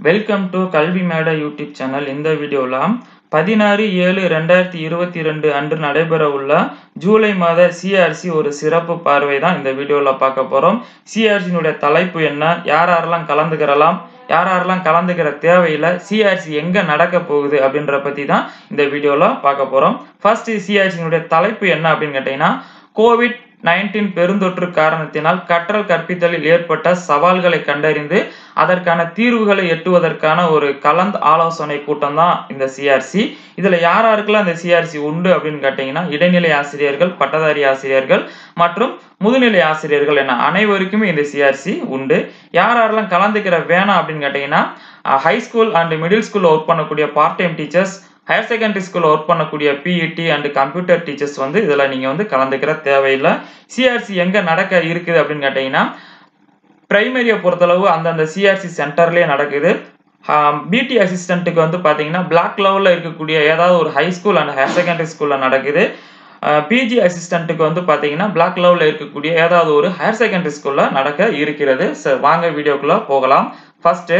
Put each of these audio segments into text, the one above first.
welcome to கல்வி மேடை YouTube channel இந்த வீடியோவில் பதினாறு ஏழு ரெண்டாயிரத்தி இருபத்தி ரெண்டு அன்று நடைபெற உள்ள ஜூலை மாத சிஆர்சி ஒரு சிறப்பு பார்வை தான் இந்த வீடியோவில் பார்க்க போகிறோம் சிஆர்சியினுடைய தலைப்பு என்ன யார் யாரெல்லாம் கலந்துக்கிறலாம் யார் யாரெல்லாம் கலந்துக்கிற தேவையில்லை சிஆர்சி எங்கே நடக்க போகுது அப்படின்ற பற்றி தான் இந்த வீடியோவில் பார்க்க போகிறோம் ஃபர்ஸ்ட் சிஆர்சியினுடைய தலைப்பு என்ன அப்படின்னு கேட்டிங்கன்னா கோவிட் நைன்டீன் பெருந்தொற்று காரணத்தினால் கற்றல் கற்பித்தலில் ஏற்பட்ட சவால்களை கண்டறிந்து அதற்கான தீர்வுகளை எட்டுவதற்கான ஒரு கலந்து ஆலோசனை கூட்டம் தான் இந்த சிஆர்சி இதில் யார் யாருக்கெல்லாம் இந்த சிஆர்சி உண்டு அப்படின்னு கேட்டிங்கன்னா இடைநிலை ஆசிரியர்கள் பட்டதாரி ஆசிரியர்கள் மற்றும் முதுநிலை ஆசிரியர்கள் என அனைவருக்குமே இந்த சிஆர்சி உண்டு யார் யாரெல்லாம் கலந்துக்கிற வேணாம் அப்படின்னு கேட்டிங்கன்னா ஹை ஸ்கூல் அண்ட் மிடில் ஸ்கூலில் ஒர்க் பண்ணக்கூடிய part time teachers higher secondary ஸ்கூலில் ஒர்க் பண்ணக்கூடிய பிஇடி அண்ட் கம்ப்யூட்டர் டீச்சர்ஸ் வந்து இதில் நீங்கள் வந்து கலந்துக்கிற தேவையில்லை சிஆர்சி எங்கே நடக்க இருக்குது அப்படின்னு கேட்டிங்கன்னா பிரைமரியை பொறுத்தளவு அந்தந்த சிஆர்சி சென்டர்லேயே நடக்குது பிடி அசிஸ்டண்ட்டுக்கு வந்து பார்த்தீங்கன்னா பிளாக் லெவலில் இருக்கக்கூடிய ஏதாவது ஒரு high school and higher secondary ஸ்கூலில் நடக்குது பிஜி அசிஸ்டண்ட்டுக்கு வந்து பார்த்தீங்கன்னா பிளாக் லெவலில் இருக்கக்கூடிய ஏதாவது ஒரு ஹையர் செகண்டரி ஸ்கூலில் நடக்க இருக்கிறது சார் வாங்க வீடியோக்குள்ளே போகலாம் ஃபஸ்ட்டு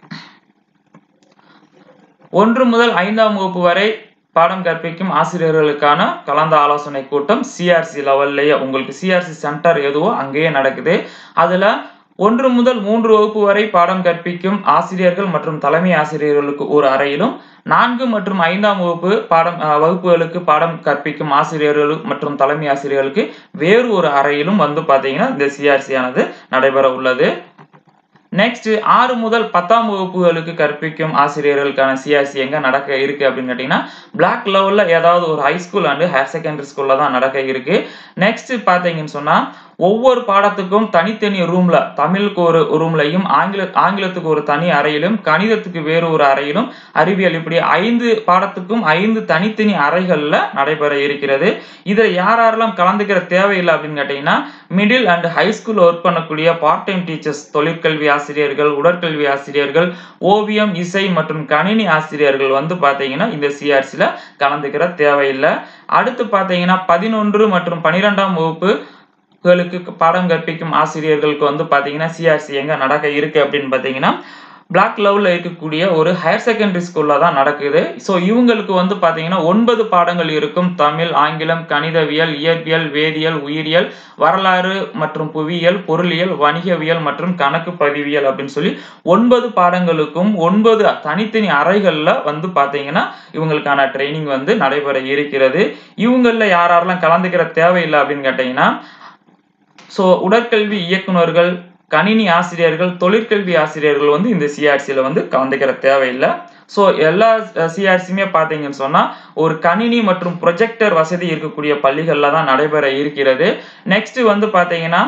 ஒன்று முதல் ஐந்தாம் வகுப்பு வரை பாடம் கற்பிக்கும் ஆசிரியர்களுக்கான கலந்த ஆலோசனை கூட்டம் சிஆர்சி லெவல்லையே உங்களுக்கு சிஆர்சி சென்டர் எதுவோ அங்கேயே நடக்குது அதில் ஒன்று முதல் மூன்று வகுப்பு வரை பாடம் கற்பிக்கும் ஆசிரியர்கள் மற்றும் தலைமை ஆசிரியர்களுக்கு ஒரு அறையிலும் நான்கு மற்றும் ஐந்தாம் வகுப்பு பாடம் வகுப்புகளுக்கு பாடம் கற்பிக்கும் ஆசிரியர்கள் மற்றும் தலைமை ஆசிரியர்களுக்கு வேறு ஒரு அறையிலும் வந்து பார்த்தீங்கன்னா இந்த சிஆர்சி ஆனது நடைபெற உள்ளது நெக்ஸ்ட் ஆறு முதல் பத்தாம் வகுப்புகளுக்கு கற்பிக்கும் ஆசிரியர்களுக்கான சிஆர்சி எங்க நடக்க இருக்கு அப்படின்னு கேட்டீங்கன்னா பிளாக் லெவல்ல ஏதாவது ஒரு high school and higher secondary ஸ்கூல்ல தான் நடக்க இருக்கு நெக்ஸ்ட் பாத்தீங்கன்னு சொன்னா ஒவ்வொரு பாடத்துக்கும் தனித்தனி ரூம்ல தமிழுக்கு ஒரு ரூம்லையும் ஆங்கில ஆங்கிலத்துக்கு ஒரு தனி அறையிலும் கணிதத்துக்கு வேறு ஒரு அறையிலும் அறிவியல் இப்படி ஐந்து பாடத்துக்கும் ஐந்து தனித்தனி அறைகள்ல நடைபெற இருக்கிறது இதில் யார் யாரெல்லாம் கலந்துக்கிற தேவையில்லை அப்படின்னு கேட்டீங்கன்னா middle and high school work பண்ணக்கூடிய பார்ட் டைம் டீச்சர்ஸ் தொழிற்கல்வி ஆசிரியர்கள் உடற்கல்வி ஆசிரியர்கள் ஓவியம் இசை மற்றும் கணினி ஆசிரியர்கள் வந்து பார்த்தீங்கன்னா இந்த சிஆர்சியில் கலந்துக்கிற தேவையில்லை அடுத்து பார்த்தீங்கன்னா பதினொன்று மற்றும் பனிரெண்டாம் வகுப்பு களுக்கு பாடம் கற்பிக்கும் ஆசிரியர்களுக்கு வந்து பார்த்தீங்கன்னா சிஆர்சி எங்கே நடக்க இருக்கு அப்படின்னு பார்த்தீங்கன்னா பிளாக் லெவலில் இருக்கக்கூடிய ஒரு ஹையர் செகண்டரி ஸ்கூலில் தான் நடக்குது ஸோ இவங்களுக்கு வந்து பார்த்தீங்கன்னா ஒன்பது பாடங்கள் இருக்கும் தமிழ் ஆங்கிலம் கணிதவியல் இயற்பியல் வேதியியல் உயிரியல் வரலாறு மற்றும் புவியியல் பொருளியல் வணிகவியல் மற்றும் கணக்கு பதிவியல் அப்படின்னு சொல்லி ஒன்பது பாடங்களுக்கும் ஒன்பது தனித்தனி அறைகளில் வந்து பார்த்தீங்கன்னா இவங்களுக்கான ட்ரைனிங் வந்து நடைபெற இருக்கிறது இவங்களில் யார் யாரெல்லாம் கலந்துக்கிற தேவையில்லை அப்படின்னு கேட்டிங்கன்னா ஸோ உடற்கல்வி இயக்குநர்கள் கணினி ஆசிரியர்கள் தொழிற்கல்வி ஆசிரியர்கள் வந்து இந்த சிஆர்சியில் வந்து கலந்துக்கிற தேவையில்லை ஸோ எல்லா சிஆர்சியுமே பார்த்தீங்கன்னு சொன்னால் ஒரு கணினி மற்றும் ப்ரொஜெக்டர் வசதி இருக்கக்கூடிய பள்ளிகளில் தான் நடைபெற இருக்கிறது நெக்ஸ்ட் வந்து பார்த்தீங்கன்னா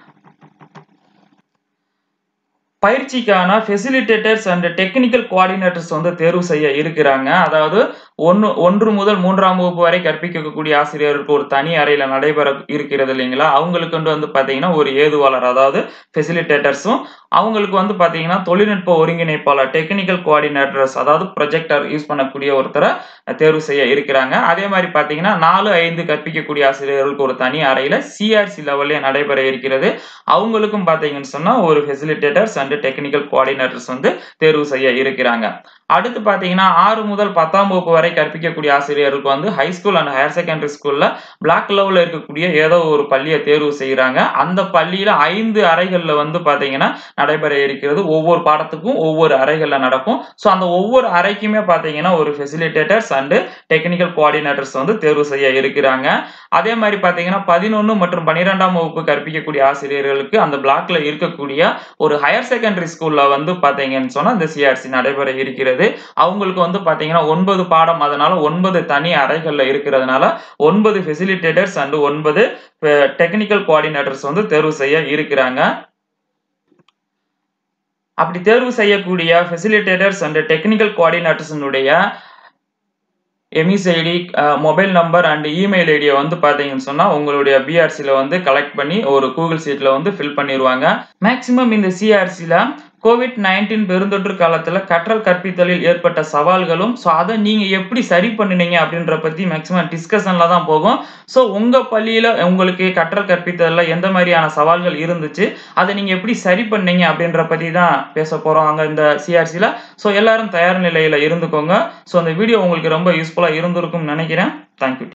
பயிற்சிக்கான ஃபெசிலிட்டேட்டர்ஸ் அண்ட் டெக்னிக்கல் கோஆர்டினேட்டர்ஸ் வந்து தேர்வு செய்ய இருக்கிறாங்க அதாவது ஒன்று ஒன்று முதல் மூன்றாம் வகுப்பு வரை கற்பிக்கக்கூடிய ஆசிரியருக்கு ஒரு தனி அறையில் நடைபெற இருக்கிறது இல்லைங்களா அவங்களுக்கு வந்து பார்த்தீங்கன்னா ஒரு ஏதுவாளர் அதாவது ஃபெசிலிட்டேட்டர்ஸும் அவங்களுக்கு வந்து பார்த்தீங்கன்னா தொழில்நுட்ப ஒருங்கிணைப்பாளர் டெக்னிக்கல் கோஆர்டினேட்டர்ஸ் அதாவது ப்ரொஜெக்டர் யூஸ் பண்ணக்கூடிய ஒருத்தரை தேர்வு செய்ய இருக்கிறாங்க அதே மாதிரி பார்த்தீங்கன்னா நாலு ஐந்து கற்பிக்கக்கூடிய ஆசிரியர்களுக்கு ஒரு தனி அறையில் சிஆர்சி லெவல்லே நடைபெற இருக்கிறது அவங்களுக்கும் பார்த்தீங்கன்னு சொன்னால் ஒரு ஃபெசிலிட்டேட்டர்ஸ் அண்ட் டெக்னிக்கல் கோஆர்டினேட்டர்ஸ் வந்து தேர்வு செய்ய இருக்கிறாங்க அடுத்து பார்த்தீங்கன்னா ஆறு முதல் பத்தாம் வகுப்பு வரை கற்பிக்கக்கூடிய ஆசிரியருக்கு வந்து high school and higher secondary ஸ்கூல்ல பிளாக் லெவலில் இருக்கக்கூடிய ஏதோ ஒரு பள்ளியை தேர்வு செய்கிறாங்க அந்த பள்ளியில ஐந்து அறைகளில் வந்து பார்த்தீங்கன்னா நடைபெற இருக்கிறது ஒவ்வொரு பாடத்துக்கும் ஒவ்வொரு அறைகளில் நடக்கும் ஸோ அந்த ஒவ்வொரு அறைக்குமே பார்த்தீங்கன்னா ஒரு ஃபெசிலிட்டேட்டர்ஸ் அண்டு டெக்னிக்கல் கோஆர்டினேட்டர்ஸ் வந்து தேர்வு செய்ய இருக்கிறாங்க அதே மாதிரி பார்த்தீங்கன்னா பதினொன்று மற்றும் பன்னிரெண்டாம் வகுப்பு கற்பிக்கக்கூடிய ஆசிரியர்களுக்கு அந்த பிளாக்ல இருக்கக்கூடிய ஒரு ஹையர் செகண்டரி ஸ்கூல்ல வந்து பார்த்தீங்கன்னு சொன்னால் இந்த சிஆர்சி நடைபெற இருக்கிறது அவங்களுக்கு வந்து பார்த்தீங்கன்னா ஒன்பது பாடம் அதனால ஒன்பது தனி அறைகளில் இருக்கிறதுனால ஒன்பது ஃபெசிலிட்டேட்டர்ஸ் அண்ட் ஒன்பது டெக்னிக்கல் கோஆர்டினேட்டர்ஸ் வந்து தேர்வு செய்ய இருக்கிறாங்க அப்படி தேர்வு செய்யக்கூடிய ஃபெசிலிட்டேட்டர்ஸ் அண்ட் டெக்னிக்கல் கோஆர்டினேட்டர்ஸினுடைய EMIS ID mobile number and email ஐடியை வந்து பார்த்தீங்கன்னு சொன்னால் உங்களுடைய பிஆர்சியில் வந்து கலெக்ட் பண்ணி ஒரு கூகுள் சீட்டில் வந்து ஃபில் பண்ணிடுவாங்க மேக்ஸிமம் இந்த சிஆர்சியில் கோவிட் நைன்டீன் பெருந்தொற்று காலத்துல கற்றல் கற்பித்தலில் ஏற்பட்ட சவால்களும் ஸோ அதை நீங்க எப்படி சரி பண்ணுனீங்க அப்படின்ற பத்தி மேக்ஸிமம் டிஸ்கஷன்ல தான் போகும் ஸோ உங்க பள்ளியில உங்களுக்கு கற்றல் கற்பித்தல்ல எந்த மாதிரியான சவால்கள் இருந்துச்சு அதை நீங்க எப்படி சரி பண்ணீங்க அப்படின்ற பத்தி தான் பேச போறோம் அங்க இந்த சிஆர்சியில் ஸோ எல்லாரும் தயார் நிலையில இருந்துக்கோங்க ஸோ அந்த வீடியோ உங்களுக்கு ரொம்ப யூஸ்ஃபுல்லா இருந்திருக்கும்னு நினைக்கிறேன் தேங்க்யூ